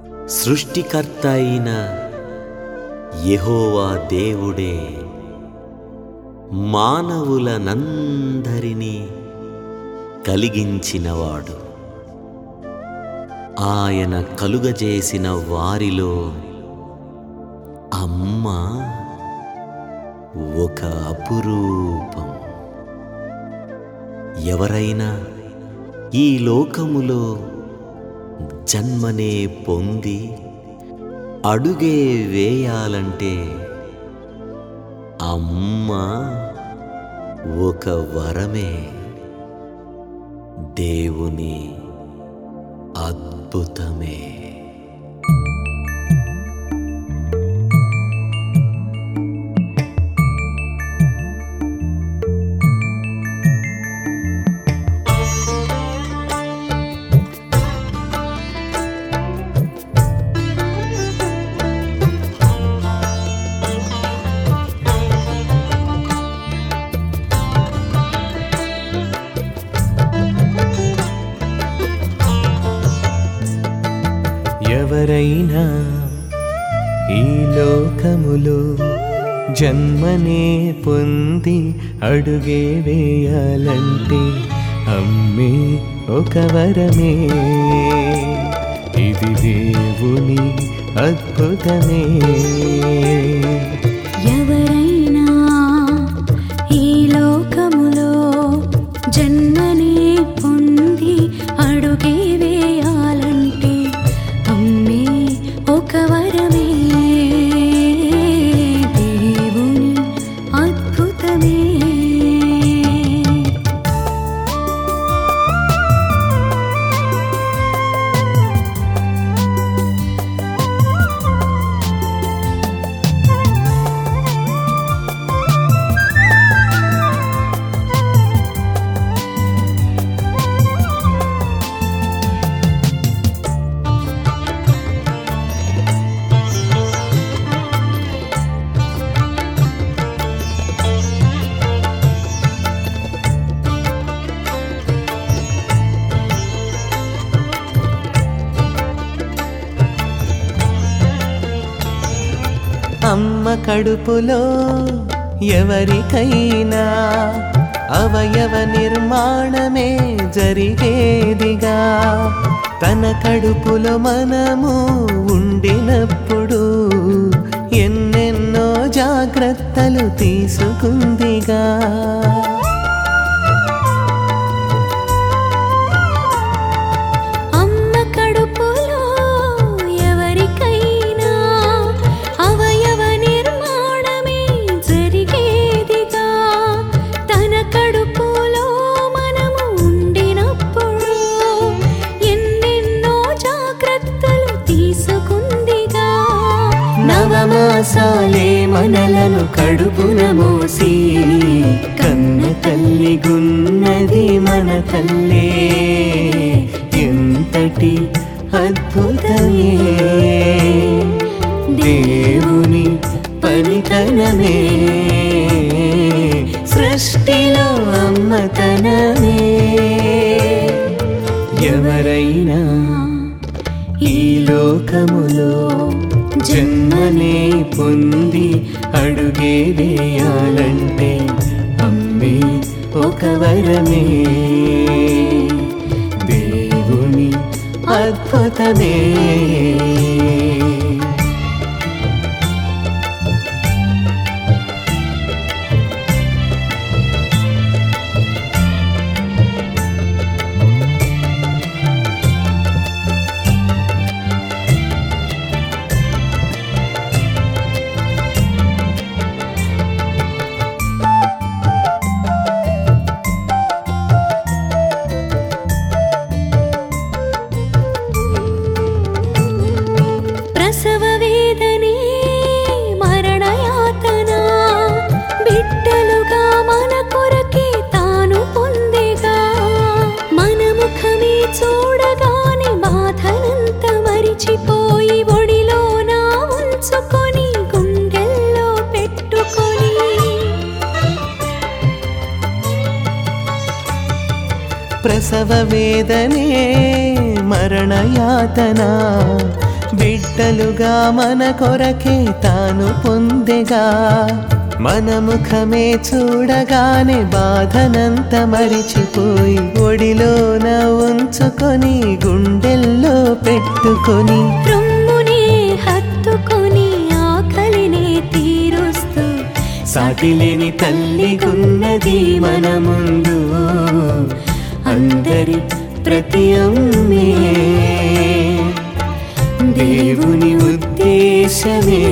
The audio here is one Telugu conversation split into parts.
సృష్టికర్త అయిన యెహోవా దేవుడే మానవులనందరినీ కలిగించినవాడు ఆయన కలుగజేసిన వారిలో అమ్మ ఒక అపురూపం ఎవరైనా ఈ లోకములో జన్మనే పొంది అడుగే వేయాలంటే అమ్మ ఒక వరమే దేవుని అద్భుతమే ఎవరైనా ఈ లోకములో జన్మనే పొంది అడుగే వేయాలంటే అమ్మే ఒక వరమే ఇది దేవుని అద్భుతమే ఎవరైనా ఈ లోకములో జన్మనే పొంది అడుగే వేయాలంటే అమ్మే ఒక వరమే దేవుని అద్భుతమే అమ్మ కడుపులో ఎవరికైనా అవయవ నిర్మాణమే జరిగేదిగా తన కడుపులో మనము ఉండినప్పుడు ఎన్నెన్నో జాగ్రత్తలు తీసుకుందిగా అమ్మ కడుపులో ఎవరికైనా అవయవ నిర్మాణమే జరిగేదిగా తన కడుపులో మనము ఉండినప్పుడు ఎన్నెన్నో జాగ్రత్తలు తీసుకుందిగా నవమాసాలే మనలను కడుపున మోసి కన్న తల్లి గున్నది మన తల్లే ఎంతటి అద్భుతమే దేవుని పనితనమే సృష్టిలో అమ్మతనమే ఎవరైనా ఈ లోకములో జన్మనే పొంది అడుగే వేయాలంటే అమ్మే ఒక వరమే దేవుని అద్భుతమే ప్రసవ వేదనే మరణయాతన బిడ్డలుగా మన కొరకే తాను పొందేగా మన ముఖమే చూడగానే బాధనంత మరిచిపోయి ఒడిలో నా ఉంచుకొని గుండెల్లో పెట్టుకొని ప్రసవ వేదనే మరణయాతన బిడ్డలుగా మన కొరకే తాను పొందెగా మన ముఖమే చూడగానే బాధనంత మరిచిపోయి ఒడిలోన ఉంచుకొని గుండెల్లో పెట్టుకొని రొమ్మునే హత్తుకొని ఆకలినే తీరుస్తూ సాటిలేని తల్లిగున్నది మన ముందు అందరి ప్రతి అమ్మే దేవుని ఉద్దేశమే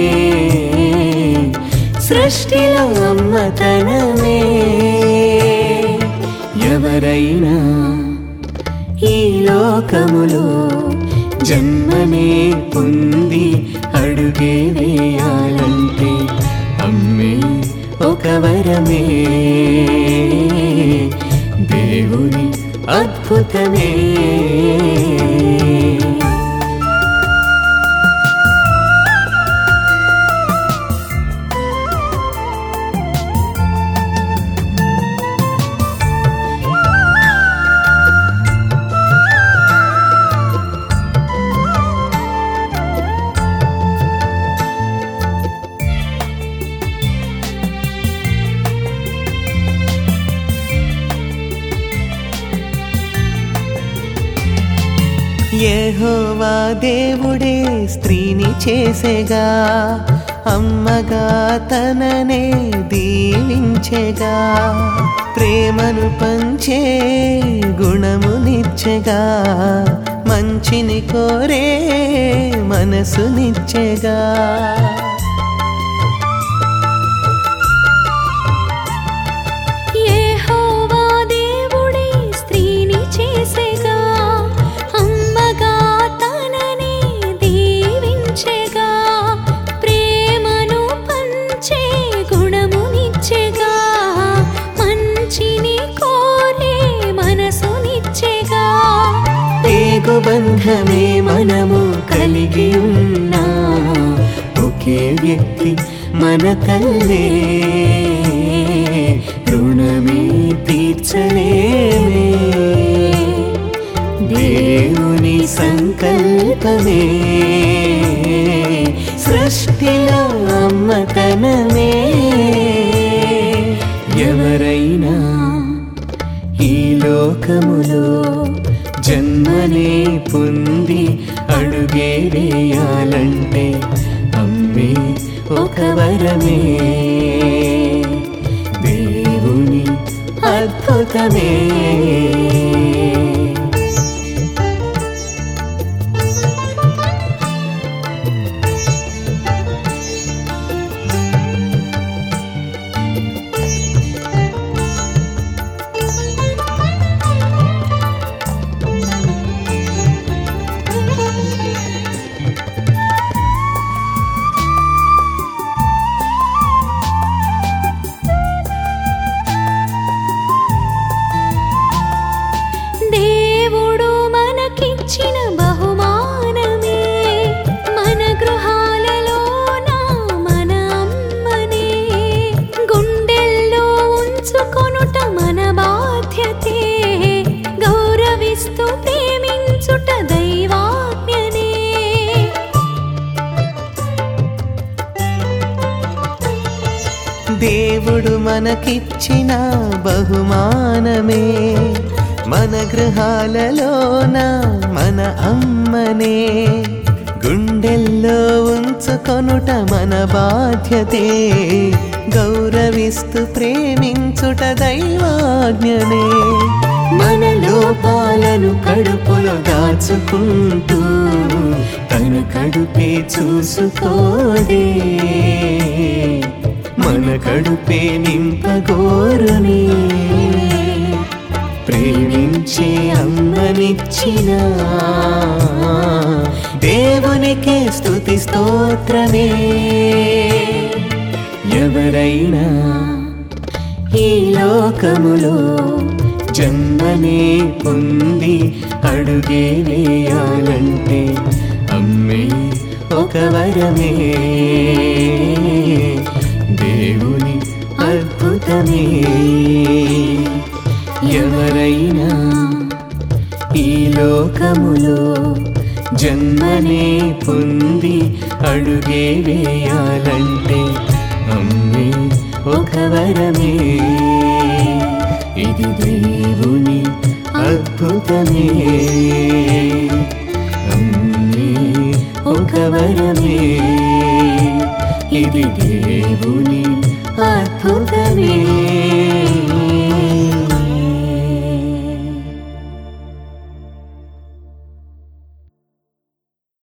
సృష్టిలో అమ్మతనమే ఎవరైనా ఈ లోకములో జన్మనే పొంది అడుగే వేయాలంటే అమ్మే ఒక వరమే దేవుని అద్భుతమే యెహోవా దేవుడే స్త్రీని చేసేగా అమ్మగా తననే దీవించెగా ప్రేమను పంచే గుణమునిచ్చెగా మంచిని కోరే మనసునిచ్చెగా యెహోవా దేవుడే స్త్రీని చేసెగా అమ్మగా తనని దీవించెగా ప్రేమను పంచే గుణమునిచ్చెగా మంచిని కోరే మనసునిచ్చెగా పేగు బంధమే మనము కలిగి ఉన్నా ఒకే వ్యక్తి మన తల్లే రుణమే తీర్చలేమే దేవుని సంకల్పమే సృష్టిలో అమ్మతనమే ఎవరైనా ఈ లోకములో జన్మనే పొంది అడుగే వేయాలంటే అమ్మే ఒక వరమే దేవుని అద్భుతమే దేవుడు మనకిచ్చిన బహుమానమే మన గృహాలలోన మన అమ్మనే గుండెల్లో ఉంచుకొనుట మన బాధ్యతే గౌరవిస్తూ ప్రేమించుట దైవాజ్ఞనే దేవుడు మనకిచ్చిన బహుమానమే మన గృహాలలోన మన అమ్మనే గుండెల్లో ఉంచుకొనుట మన బాధ్యతే గౌరవిస్తూ ప్రేమించుట దైవాజ్ఞనే మన లోపాలను కడుపులో దాచుకుంటూ తను కడుపే చూసుకోదే మన కడుపే నింపగోరుని ప్రేమించే అమ్మనిచ్చిన దేవునికే స్తుతి స్తోత్రమే ఎవరైనా ఈ లోకములో జన్మనే పొంది అడుగే వేయాలంటే అమ్మే ఒక వరమే దేవుని అద్భుతమే ఎవరైనా ఈ లోకములో జన్మనే పొంది అడుగే వేయాలంటే అమ్మే ఒక వరమే ఇది దేవుని అద్భుతమే అమ్మే ఒక వరమే ఇది దేవుని అద్భుతమే